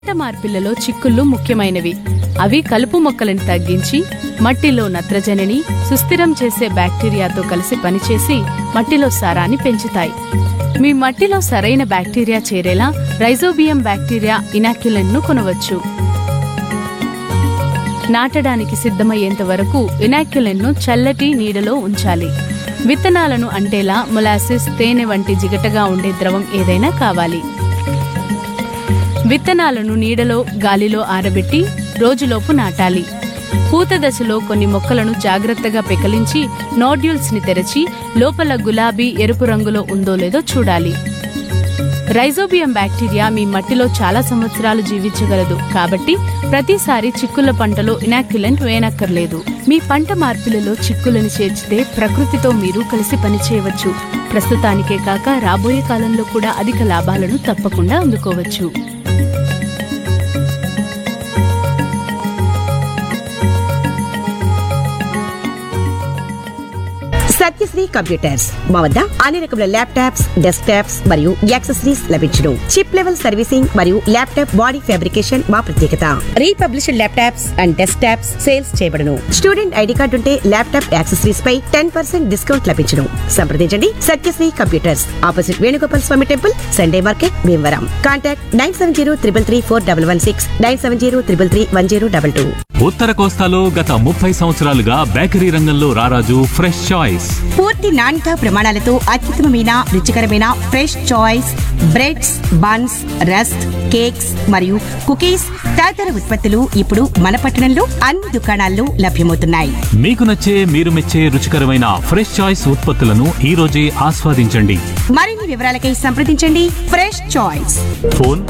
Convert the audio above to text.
పంట మార్పిళ్లలో చిక్కుళ్ళు ముఖ్యమైనవి అవి కలుపు మొక్కలను తగ్గించి మట్టిలో నత్రజనిని సుస్థిరం చేసే బ్యాక్టీరియాతో కలిసి పనిచేసి మట్టిలో సారాన్ని పెంచుతాయి మీ మట్టిలో సరైన బ్యాక్టీరియా చేరేలా రైజోబియం బ్యాక్టీరియా ఇనాక్యులెన్ను కొనవచ్చు నాటడానికి సిద్ధమయ్యేంత వరకు ఇనాక్యులెన్ను చల్లటి నీడలో ఉంచాలి విత్తనాలను అంటేలా మొలాసిస్ తేనె వంటి జిగటగా ఉండే ద్రవం ఏదైనా కావాలి విత్తనాలను నీడలో గాలిలో ఆరబెట్టి రోజులోపు నాటాలి పూత దశలో కొన్ని మొక్కలను జాగ్రత్తగా పెకలించి నోడ్యూల్స్ ని తెరచి లోపల గులాబీ ఎరుపు రంగులో ఉందో లేదో చూడాలి రైజోబియం బ్యాక్టీరియా మీ మట్టిలో చాలా సంవత్సరాలు జీవించగలదు కాబట్టి ప్రతిసారి చిక్కుల పంటలో ఇనాక్యులెంట్ వేయనక్కర్లేదు మీ పంట మార్పులలో చిక్కులను చేర్చితే ప్రకృతితో మీరు కలిసి పనిచేయవచ్చు ప్రస్తుతానికే కాక రాబోయే కాలంలో కూడా అధిక లాభాలను తప్పకుండా అందుకోవచ్చు సత్యశ్రీ కంప్యూటర్స్ మా వద్ద అన్ని రకముల ల్యాప్టాప్స్ డెస్క్ టాప్స్ మరియు యాక్సెసరీస్ లభించును చిప్ లెవెల్ సర్వీసింగ్ మరియు ల్యాప్టాప్ బాడీ ఫ్యాబ్రికేషన్ మా ప్రత్యేకత republished laptops and desktops sales చేయబడును స్టూడెంట్ ఐడి కార్డు ఉంటే ల్యాప్టాప్ యాక్సెసరీస్ పై టెన్ పర్సెంట్ డిస్కౌంట్ లభించును సంప్రదించండి Satyasri computers opposite Venugopal Swamy temple Sunday market Bhimavaram contact nine seven zero triple three four double one six nine seven zero triple three one zero double two ఉత్తర కోస్తాలో గత ముప్పై సంవత్సరాలుగా bakery రంగంలో రారాజు ఫ్రెష్ చాయిస్ పూర్తి నాణ్యత ప్రమాణాలతో అత్యుత్తమమైన రుచికరమైన fresh choice breads buns rusk cakes మరియు కుకీస్ తదితర ఉత్పత్తులు ఇప్పుడు మన పట్టణంలో అన్ని దుకాణాల్లో లభ్యమవుతున్నాయి మీకు నచ్చే మీరు మెచ్చే రుచికరమైన ఫ్రెష్ చాయిస్ ఉత్పత్తులను ఈ రోజే ఆస్వాదించండి మరిన్ని వివరాలకై సంప్రదించండి ఫ్రెష్ చాయిస్ ఫోన్